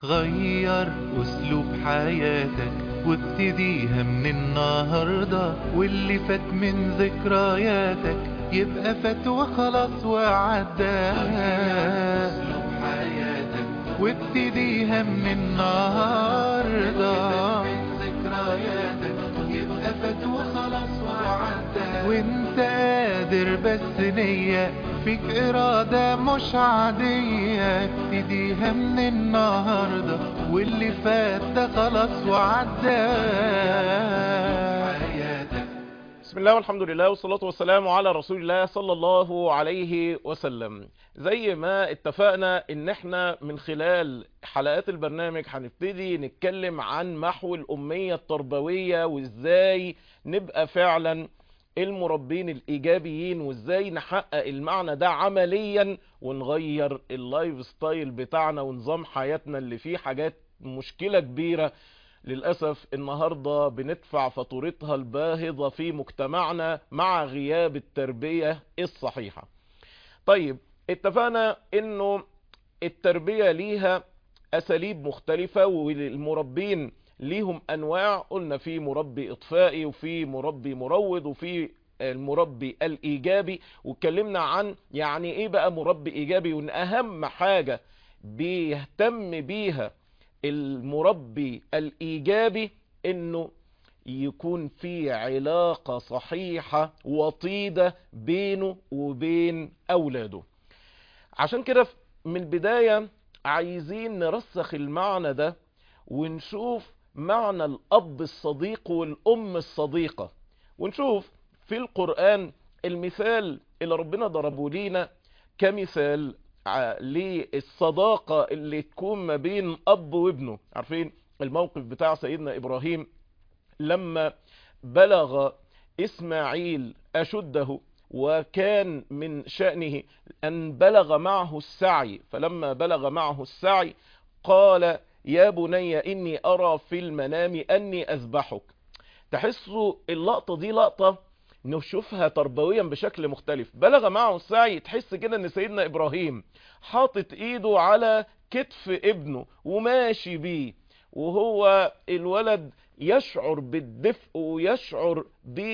غير أسلوب حياتك وابتديها من النهاردة واللي فات من ذكرياتك يبقى فات وخلاص وعدى وابتديها من النهاردة يبقى فات وخلاص وعدى وانت قادر بس نية فيك إرادة مش عادية ابتديها من النهاردة واللي فات ده خلاص وعدى بسم الله والحمد لله والصلاة والسلام على رسول الله صلى الله عليه وسلم زي ما اتفقنا ان احنا من خلال حلقات البرنامج هنبتدي نتكلم عن محو الأمية التربوية وازاي نبقى فعلا المربين الإيجابيين وازاي نحقق المعنى ده عمليا ونغير اللايف ستايل بتاعنا ونظام حياتنا اللي فيه حاجات مشكلة كبيرة للأسف النهاردة بندفع فاتورتها الباهظة في مجتمعنا مع غياب التربية الصحيحة طيب اتفقنا انه التربية ليها اساليب مختلفة والمربين ليهم انواع قلنا في مربي اطفائي وفي مربي مروض وفي المربي الايجابي واتكلمنا عن يعني ايه بقى مربي ايجابي وان اهم حاجة بيهتم بيها المربي الايجابي انه يكون في علاقة صحيحة وطيدة بينه وبين اولاده عشان كده من البداية عايزين نرسخ المعنى ده ونشوف معنى الاب الصديق والام الصديقة ونشوف في القرآن المثال اللي ربنا ضربه لينا كمثال للصداقة اللي تكون ما بين اب وابنه عارفين الموقف بتاع سيدنا ابراهيم لما بلغ اسماعيل اشده وكان من شأنه أن بلغ معه السعي فلما بلغ معه السعي قال يا بني إني أرى في المنام أني أذبحك تحسوا اللقطة دي لقطة نشوفها تربويا بشكل مختلف بلغ معه السعي تحس كده ان سيدنا ابراهيم حاطط ايده على كتف ابنه وماشي بيه وهو الولد يشعر بالدفء ويشعر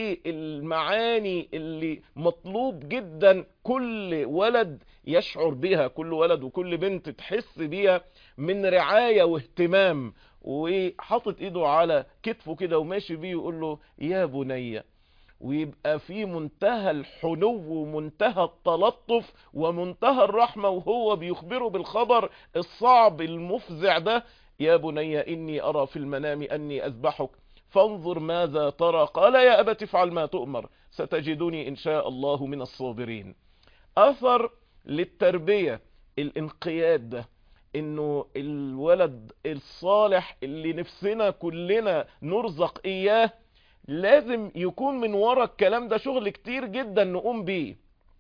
بالمعاني اللي مطلوب جدا كل ولد يشعر بها كل ولد وكل بنت تحس بيها من رعاية واهتمام وحاطط ايده على كتفه كده وماشي بيه ويقول له يا بني ويبقى في منتهى الحنو ومنتهى التلطف ومنتهى الرحمة وهو بيخبره بالخبر الصعب المفزع ده يا بني إني أرى في المنام أني أذبحك فانظر ماذا ترى قال يا أبت افعل ما تؤمر ستجدني إن شاء الله من الصابرين أثر للتربية الانقياد ده انه الولد الصالح اللي نفسنا كلنا نرزق اياه لازم يكون من ورا الكلام ده شغل كتير جدا نقوم بيه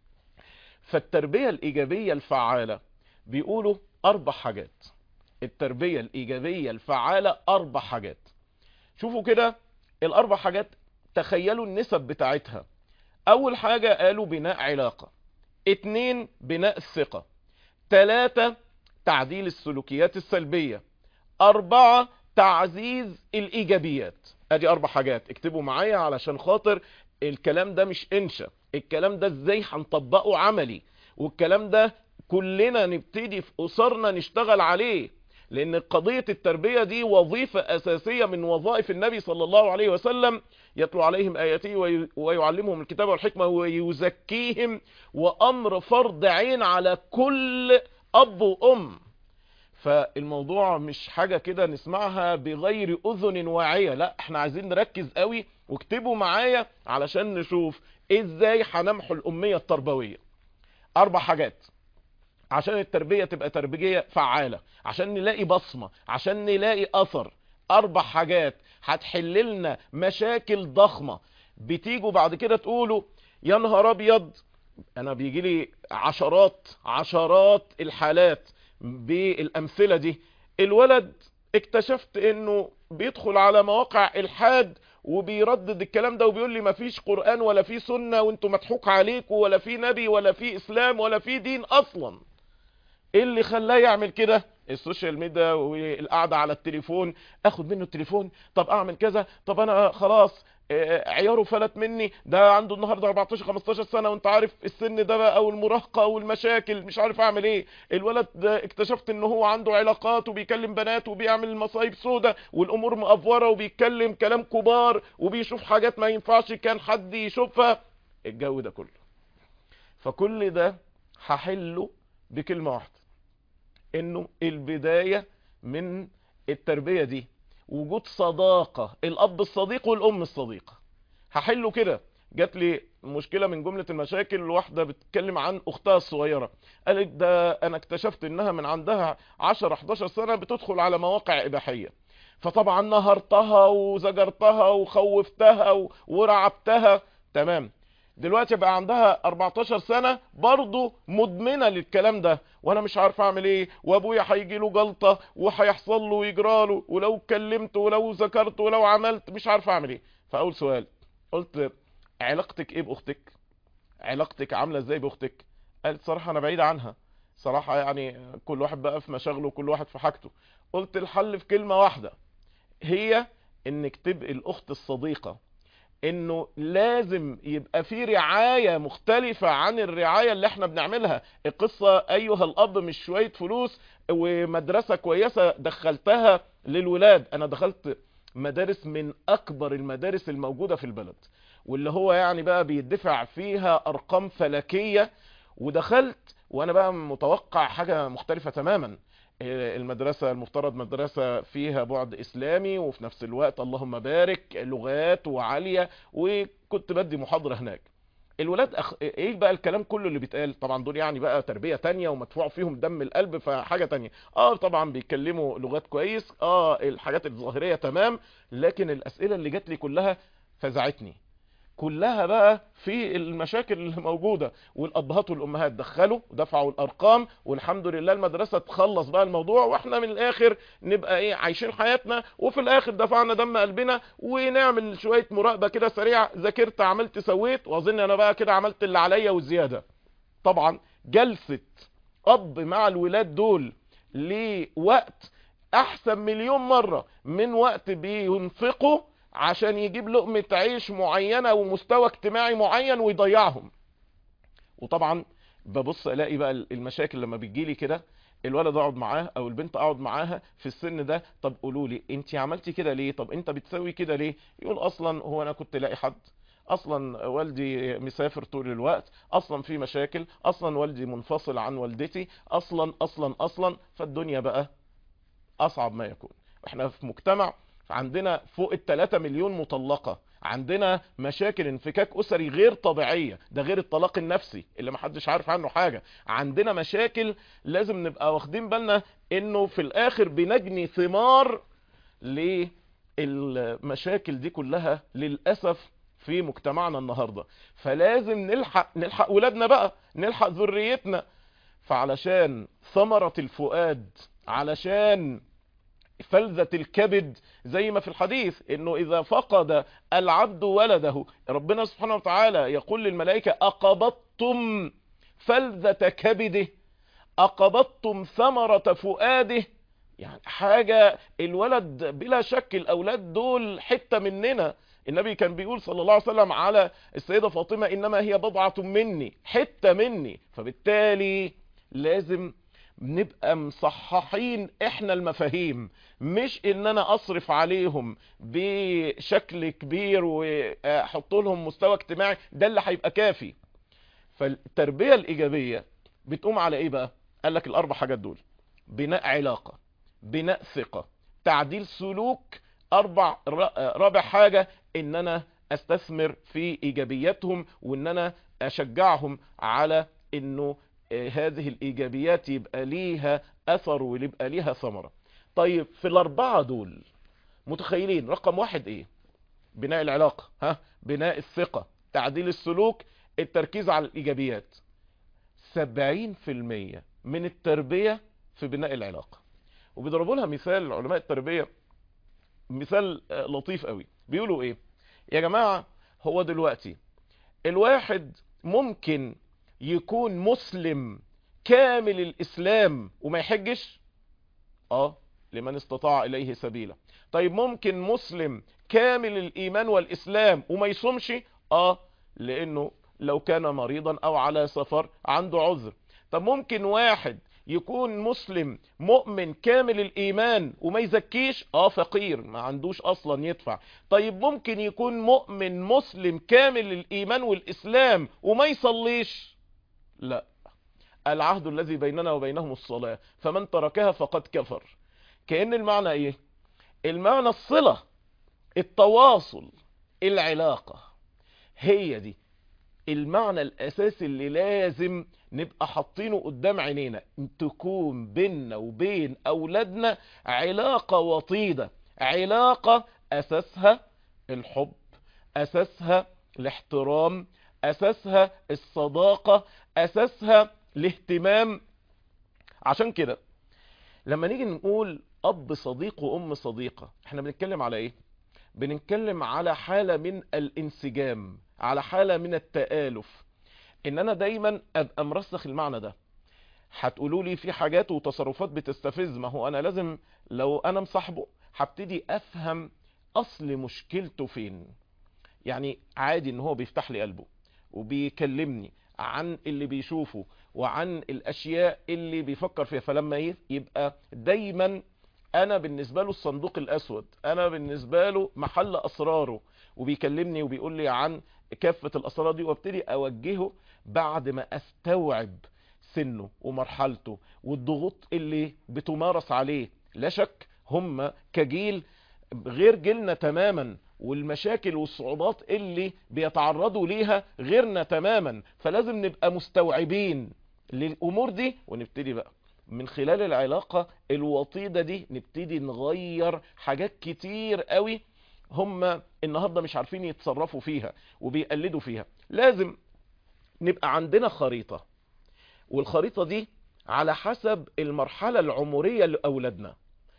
فالتربية الايجابية الفعالة بيقولوا اربع حاجات التربية الإيجابية الفعالة أربع حاجات شوفوا كده الأربع حاجات تخيلوا النسب بتاعتها أول حاجة قالوا بناء علاقة اتنين بناء الثقة تلاتة تعديل السلوكيات السلبية أربعة تعزيز الإيجابيات أدي أربع حاجات اكتبوا معايا علشان خاطر الكلام ده مش إنشا الكلام ده ازاي هنطبقه عملي والكلام ده كلنا نبتدي في أسرنا نشتغل عليه لان قضية التربية دي وظيفة اساسية من وظائف النبي صلى الله عليه وسلم يتلو عليهم اياته ويعلمهم الكتاب والحكمة ويزكيهم وامر فرض عين على كل اب وام فالموضوع مش حاجة كده نسمعها بغير اذن واعية لا احنا عايزين نركز قوي واكتبوا معايا علشان نشوف ازاي هنمحو الامية التربوية اربع حاجات عشان التربية تبقى تربية فعالة عشان نلاقي بصمة عشان نلاقي اثر اربع حاجات هتحللنا مشاكل ضخمة بتيجوا بعد كده تقولوا يا نهار ابيض انا بيجي لي عشرات عشرات الحالات بالامثلة دي الولد اكتشفت انه بيدخل على مواقع الحاد وبيردد الكلام ده وبيقول لي مفيش قرآن ولا في سنة وانتوا مضحوك عليكم ولا في نبي ولا في اسلام ولا في دين اصلا ايه اللي خلاه يعمل كده السوشيال ميديا والقعده على التليفون اخد منه التليفون طب اعمل كذا طب انا خلاص آه، عياره فلت مني ده عنده النهارده 14 15 سنه وانت عارف السن ده بقى او المراهقه والمشاكل مش عارف اعمل ايه الولد ده اكتشفت ان هو عنده علاقات وبيكلم بنات وبيعمل مصايب سودة والامور مأفوره وبيتكلم كلام كبار وبيشوف حاجات ما ينفعش كان حد يشوفها الجو ده كله فكل ده هحله بكلمه واحده انه البدايه من التربيه دي وجود صداقة الأب الصديق والأم الصديقة هحله كده جات لي مشكلة من جملة المشاكل واحدة بتتكلم عن أختها الصغيرة قالت ده أنا اكتشفت إنها من عندها 10-11 سنة بتدخل على مواقع إباحية فطبعا نهرتها وزجرتها وخوفتها و- ورعبتها تمام دلوقتي بقى عندها 14 سنة برضه مدمنة للكلام ده وانا مش عارف اعمل ايه وابويا هيجي له جلطة وهيحصل له ويجراله ولو اتكلمت ولو ذكرت ولو عملت مش عارف اعمل ايه فاول سؤال قلت علاقتك ايه باختك علاقتك عاملة ازاي باختك قالت صراحة انا بعيد عنها صراحة يعني كل واحد بقى في مشاغله وكل واحد في حاجته قلت الحل في كلمة واحدة هي انك تبقي الاخت الصديقة انه لازم يبقى في رعاية مختلفة عن الرعاية اللي احنا بنعملها القصة ايها الاب مش شوية فلوس ومدرسة كويسة دخلتها للولاد انا دخلت مدارس من اكبر المدارس الموجودة في البلد واللي هو يعني بقى بيدفع فيها ارقام فلكية ودخلت وانا بقى متوقع حاجة مختلفة تماما المدرسة المفترض مدرسة فيها بعد إسلامي وفي نفس الوقت اللهم بارك لغات وعالية وكنت بدي محاضرة هناك الولاد أخ... ايه بقى الكلام كله اللي بيتقال طبعا دول يعني بقى تربية تانية ومدفوع فيهم دم القلب فحاجة تانية اه طبعا بيتكلموا لغات كويس اه الحاجات الظاهرية تمام لكن الاسئلة اللي جات لي كلها فزعتني كلها بقى في المشاكل اللي موجودة والابهات والامهات دخلوا دفعوا الارقام والحمد لله المدرسة تخلص بقى الموضوع واحنا من الاخر نبقى ايه عايشين حياتنا وفي الاخر دفعنا دم قلبنا ونعمل شوية مراقبة كده سريعة ذاكرت عملت سويت واظن انا بقى كده عملت اللي عليا والزيادة طبعا جلسة اب مع الولاد دول لوقت احسن مليون مرة من وقت بينفقوا عشان يجيب لقمة عيش معينة ومستوى اجتماعي معين ويضيعهم وطبعا ببص الاقي بقى المشاكل لما بتجيلي كده الولد اقعد معاه او البنت اقعد معاها في السن ده طب قولوا لي انت عملتي كده ليه طب انت بتسوي كده ليه يقول اصلا هو انا كنت لاقي حد اصلا والدي مسافر طول الوقت اصلا في مشاكل اصلا والدي منفصل عن والدتي اصلا اصلا اصلا فالدنيا بقى اصعب ما يكون احنا في مجتمع عندنا فوق التلاتة مليون مطلقة عندنا مشاكل انفكاك اسري غير طبيعية ده غير الطلاق النفسي اللي محدش عارف عنه حاجة عندنا مشاكل لازم نبقى واخدين بالنا انه في الاخر بنجني ثمار للمشاكل دي كلها للأسف في مجتمعنا النهاردة فلازم نلحق نلحق ولادنا بقى نلحق ذريتنا فعلشان ثمرة الفؤاد علشان فلذة الكبد زي ما في الحديث انه اذا فقد العبد ولده ربنا سبحانه وتعالى يقول للملائكة اقبضتم فلذة كبده اقبضتم ثمرة فؤاده يعني حاجة الولد بلا شك الاولاد دول حتة مننا النبي كان بيقول صلى الله عليه وسلم على السيدة فاطمة انما هي بضعة مني حتة مني فبالتالي لازم نبقى مصححين احنا المفاهيم مش ان انا اصرف عليهم بشكل كبير واحط لهم مستوى اجتماعي ده اللي هيبقى كافي فالتربية الايجابية بتقوم على ايه بقى قال لك الاربع حاجات دول بناء علاقة بناء ثقة تعديل سلوك اربع رابع حاجة ان انا استثمر في ايجابياتهم وان انا اشجعهم على انه هذه الايجابيات يبقى ليها اثر ويبقى ليها ثمرة طيب في الاربعة دول متخيلين رقم واحد ايه بناء العلاقة ها بناء الثقة تعديل السلوك التركيز على الايجابيات سبعين في المية من التربية في بناء العلاقة وبيضربوا لها مثال علماء التربية مثال لطيف قوي بيقولوا ايه يا جماعة هو دلوقتي الواحد ممكن يكون مسلم كامل الاسلام وما يحجش اه لمن استطاع اليه سبيلا طيب ممكن مسلم كامل الايمان والاسلام وما يصومش اه لانه لو كان مريضا او على سفر عنده عذر طب ممكن واحد يكون مسلم مؤمن كامل الايمان وما يزكيش اه فقير ما عندوش اصلا يدفع طيب ممكن يكون مؤمن مسلم كامل الايمان والاسلام وما يصليش لا العهد الذي بيننا وبينهم الصلاة فمن تركها فقد كفر كأن المعنى ايه المعنى الصلة التواصل العلاقة هي دي المعنى الاساسي اللي لازم نبقى حاطينه قدام عينينا تكون بيننا وبين اولادنا علاقة وطيدة علاقة اساسها الحب اساسها الاحترام اساسها الصداقة اساسها الاهتمام عشان كده لما نيجي نقول اب صديق وام صديقة احنا بنتكلم على ايه بنتكلم على حالة من الانسجام على حالة من التآلف ان انا دايما ابقى مرسخ المعنى ده هتقولوا لي في حاجات وتصرفات بتستفز ما هو انا لازم لو انا مصاحبه هبتدي افهم اصل مشكلته فين يعني عادي ان هو بيفتح لي قلبه وبيكلمني عن اللي بيشوفه وعن الاشياء اللي بيفكر فيها فلما يبقى دايما انا بالنسبة له الصندوق الاسود انا بالنسبة له محل اسراره وبيكلمني وبيقول لي عن كافة الاسرار دي وابتدي اوجهه بعد ما استوعب سنه ومرحلته والضغوط اللي بتمارس عليه لا شك هم كجيل غير جيلنا تماما والمشاكل والصعوبات اللي بيتعرضوا ليها غيرنا تماما فلازم نبقى مستوعبين للامور دي ونبتدي بقى من خلال العلاقة الوطيدة دي نبتدي نغير حاجات كتير قوي هم النهاردة مش عارفين يتصرفوا فيها وبيقلدوا فيها لازم نبقى عندنا خريطة والخريطة دي على حسب المرحلة العمرية لأولادنا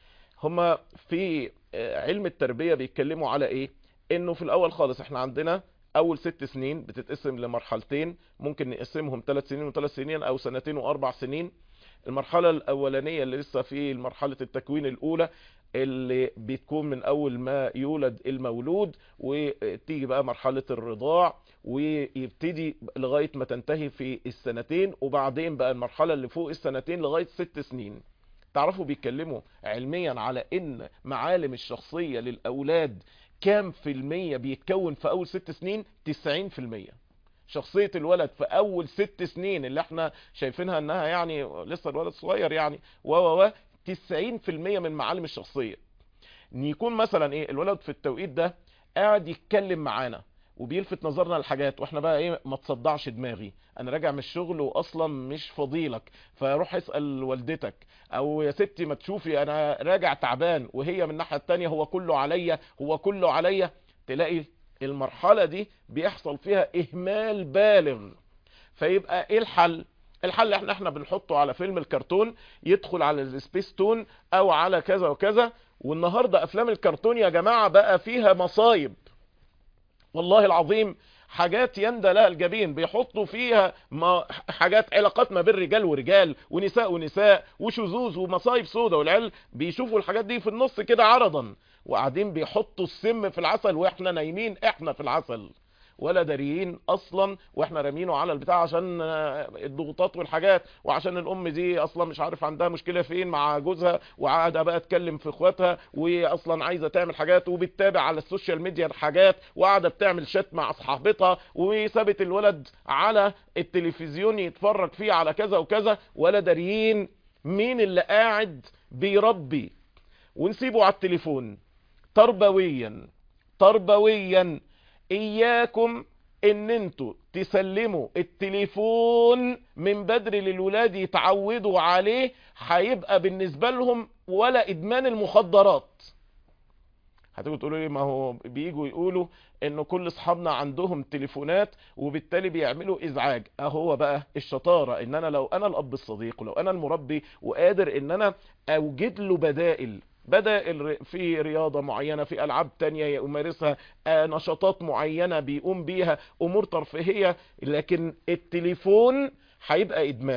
هما في علم التربية بيتكلموا على ايه انه في الاول خالص احنا عندنا اول ست سنين بتتقسم لمرحلتين ممكن نقسمهم ثلاث سنين وثلاث سنين او سنتين واربع سنين المرحلة الاولانية اللي لسه في مرحلة التكوين الاولى اللي بتكون من اول ما يولد المولود وتيجي بقى مرحلة الرضاع ويبتدي لغاية ما تنتهي في السنتين وبعدين بقى المرحلة اللي فوق السنتين لغاية ست سنين تعرفوا بيتكلموا علميا على ان معالم الشخصية للاولاد كام في المية بيتكون في اول ست سنين تسعين في المية شخصية الولد في اول ست سنين اللي احنا شايفينها انها يعني لسه الولد صغير يعني و و و تسعين في المية من معالم الشخصية ان يكون مثلا ايه الولد في التوقيت ده قاعد يتكلم معانا وبيلفت نظرنا لحاجات واحنا بقى ايه ما تصدعش دماغي انا راجع من الشغل واصلا مش فضيلك فروح اسال والدتك او يا ستي ما تشوفي انا راجع تعبان وهي من الناحيه التانية هو كله عليا هو كله عليا تلاقي المرحله دي بيحصل فيها اهمال بالغ فيبقى ايه الحل الحل احنا احنا بنحطه على فيلم الكرتون يدخل على السبيس تون او على كذا وكذا والنهارده افلام الكرتون يا جماعه بقى فيها مصايب والله العظيم حاجات يندى لها الجبين بيحطوا فيها ما حاجات علاقات ما بين رجال ورجال ونساء ونساء وشذوذ ومصايب سودة والعيال بيشوفوا الحاجات دي في النص كده عرضا وقاعدين بيحطوا السم في العسل واحنا نايمين احنا في العسل ولا داريين اصلا واحنا رامينه على البتاع عشان الضغوطات والحاجات وعشان الام دي اصلا مش عارف عندها مشكله فين مع جوزها وقاعده بقى تكلم في اخواتها واصلا عايزه تعمل حاجات وبتتابع على السوشيال ميديا الحاجات وقاعده بتعمل شات مع صاحبتها وسابت الولد على التلفزيون يتفرج فيه على كذا وكذا ولا داريين مين اللي قاعد بيربي ونسيبه على التليفون تربويا تربويا اياكم ان انتوا تسلموا التليفون من بدري للولاد يتعودوا عليه هيبقى بالنسبة لهم ولا ادمان المخدرات هتيجوا تقولوا لي ما هو بييجوا يقولوا انه كل اصحابنا عندهم تليفونات وبالتالي بيعملوا ازعاج اهو بقى الشطارة ان انا لو انا الاب الصديق ولو انا المربي وقادر ان انا اوجد له بدائل بدائل في رياضة معينة في ألعاب تانية يمارسها نشاطات معينة بيقوم بيها أمور ترفيهية لكن التليفون هيبقى إدمان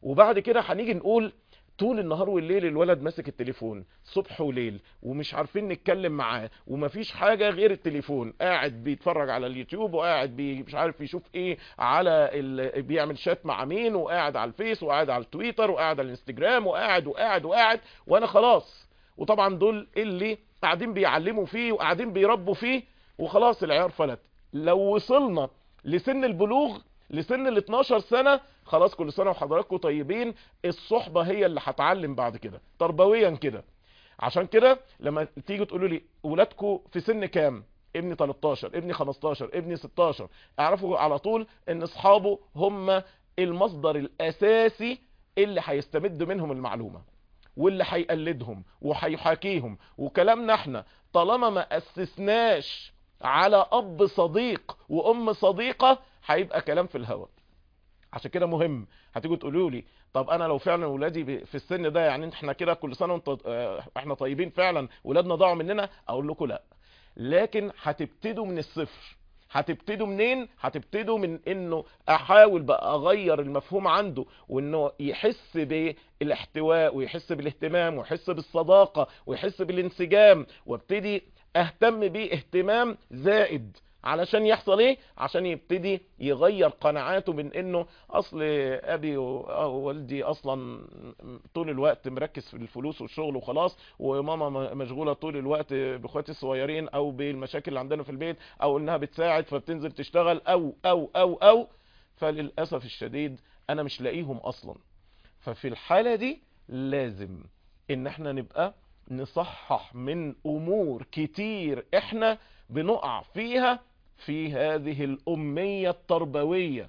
وبعد كده هنيجي نقول طول النهار والليل الولد ماسك التليفون صبح وليل ومش عارفين نتكلم معاه ومفيش حاجة غير التليفون قاعد بيتفرج على اليوتيوب وقاعد بي مش عارف يشوف ايه على ال... بيعمل شات مع مين وقاعد على الفيس وقاعد على التويتر وقاعد على الانستجرام وقاعد وقاعد وقاعد وانا خلاص وطبعا دول اللي قاعدين بيعلموا فيه وقاعدين بيربوا فيه وخلاص العيار فلت لو وصلنا لسن البلوغ لسن ال 12 سنة خلاص كل سنة وحضراتكم طيبين الصحبة هي اللي هتعلم بعد كده تربويا كده عشان كده لما تيجي تقولوا لي ولادكم في سن كام ابني 13 ابني 15 ابني 16 اعرفوا على طول ان اصحابه هم المصدر الاساسي اللي هيستمد منهم المعلومة واللي هيقلدهم وهيحاكيهم وكلامنا احنا طالما ما اسسناش على اب صديق وام صديقة هيبقى كلام في الهواء عشان كده مهم هتيجوا تقولوا لي طب انا لو فعلا ولادي في السن ده يعني احنا كده كل سنه وانت احنا طيبين فعلا ولادنا ضاعوا مننا اقول لكم لا لكن هتبتدوا من الصفر هتبتدوا منين هتبتدوا من انه احاول بقى اغير المفهوم عنده وانه يحس بالاحتواء ويحس بالاهتمام ويحس بالصداقه ويحس بالانسجام وابتدي اهتم بيه اهتمام زائد علشان يحصل ايه عشان يبتدي يغير قناعاته من انه اصل ابي ووالدي اصلا طول الوقت مركز في الفلوس والشغل وخلاص وماما مشغولة طول الوقت باخواتي الصغيرين او بالمشاكل اللي عندنا في البيت او انها بتساعد فبتنزل تشتغل او او او او فللأسف الشديد انا مش لاقيهم اصلا ففي الحالة دي لازم ان احنا نبقى نصحح من امور كتير احنا بنقع فيها في هذه الأمية التربوية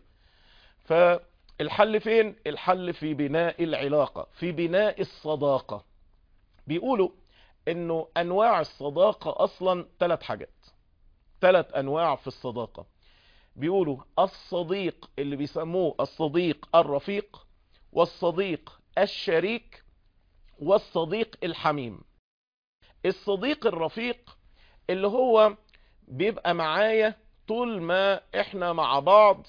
فالحل فين؟ الحل في بناء العلاقة في بناء الصداقة بيقولوا انه انواع الصداقة اصلا ثلاث حاجات ثلاث انواع في الصداقة بيقولوا الصديق اللي بيسموه الصديق الرفيق والصديق الشريك والصديق الحميم الصديق الرفيق اللي هو بيبقى معايا طول ما احنا مع بعض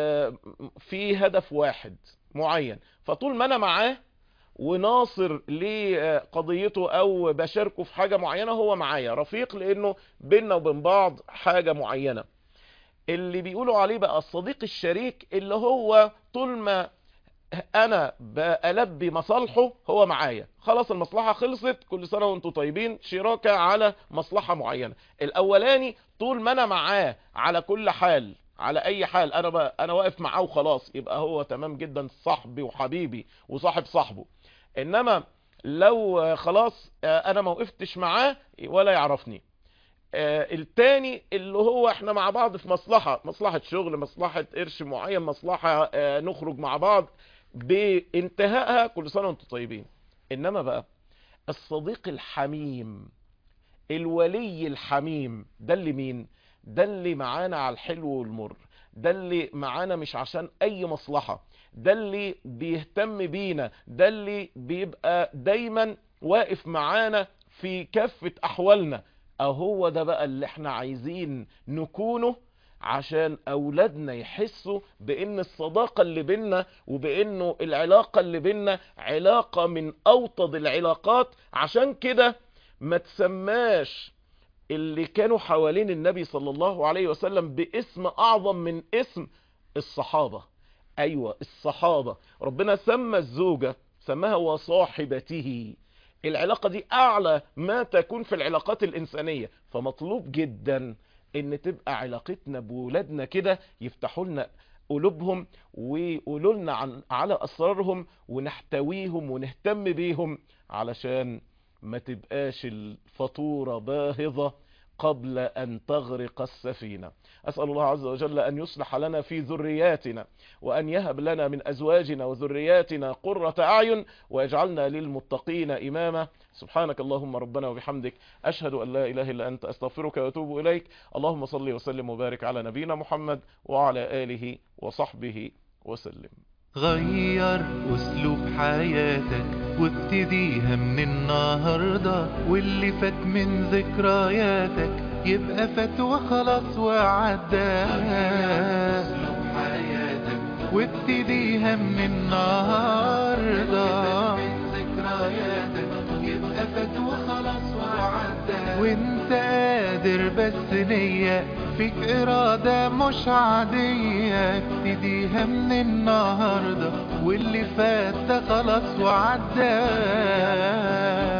في هدف واحد معين فطول ما انا معاه وناصر لقضيته او بشاركه في حاجة معينة هو معايا رفيق لانه بيننا وبين بعض حاجة معينة اللي بيقولوا عليه بقى الصديق الشريك اللي هو طول ما انا بألبي مصالحه هو معايا خلاص المصلحة خلصت كل سنة وانتم طيبين شراكة على مصلحة معينة الاولاني طول ما انا معاه على كل حال على اي حال انا بقى انا واقف معاه وخلاص يبقى هو تمام جدا صاحبي وحبيبي وصاحب صاحبه انما لو خلاص انا ما وقفتش معاه ولا يعرفني التاني اللي هو احنا مع بعض في مصلحة مصلحة شغل مصلحة قرش معين مصلحة نخرج مع بعض بانتهائها كل سنة وانتم طيبين انما بقى الصديق الحميم الولي الحميم ده اللي مين ده اللي معانا على الحلو والمر ده اللي معانا مش عشان اي مصلحة ده اللي بيهتم بينا ده اللي بيبقى دايما واقف معانا في كافة احوالنا اهو ده بقى اللي احنا عايزين نكونه عشان اولادنا يحسوا بان الصداقة اللي بينا وبانه العلاقة اللي بينا علاقة من اوطد العلاقات عشان كده ما تسماش اللي كانوا حوالين النبي صلى الله عليه وسلم باسم اعظم من اسم الصحابة ايوه الصحابة ربنا سمى الزوجة سماها وصاحبته العلاقة دي اعلى ما تكون في العلاقات الانسانية فمطلوب جدا ان تبقى علاقتنا بولادنا كده يفتحوا لنا قلوبهم ويقولوا لنا عن على اسرارهم ونحتويهم ونهتم بيهم علشان ما تبقاش الفاتورة باهظة قبل أن تغرق السفينة أسأل الله عز وجل أن يصلح لنا في ذرياتنا وأن يهب لنا من أزواجنا وذرياتنا قرة أعين ويجعلنا للمتقين إماما سبحانك اللهم ربنا وبحمدك أشهد أن لا إله إلا أنت أستغفرك وأتوب إليك اللهم صل وسلم وبارك على نبينا محمد وعلى آله وصحبه وسلم غير اسلوب حياتك وابتديها من النهاردة واللي فات من ذكرياتك يبقى فات وخلاص وعدى اسلوب حياتك وابتديها من النهاردة ذكرياتك يبقى فات وخلاص وعدى وانت قادر بس نية فيك إرادة مش عادية ابتديها من النهاردة واللي فات ده خلاص وعدى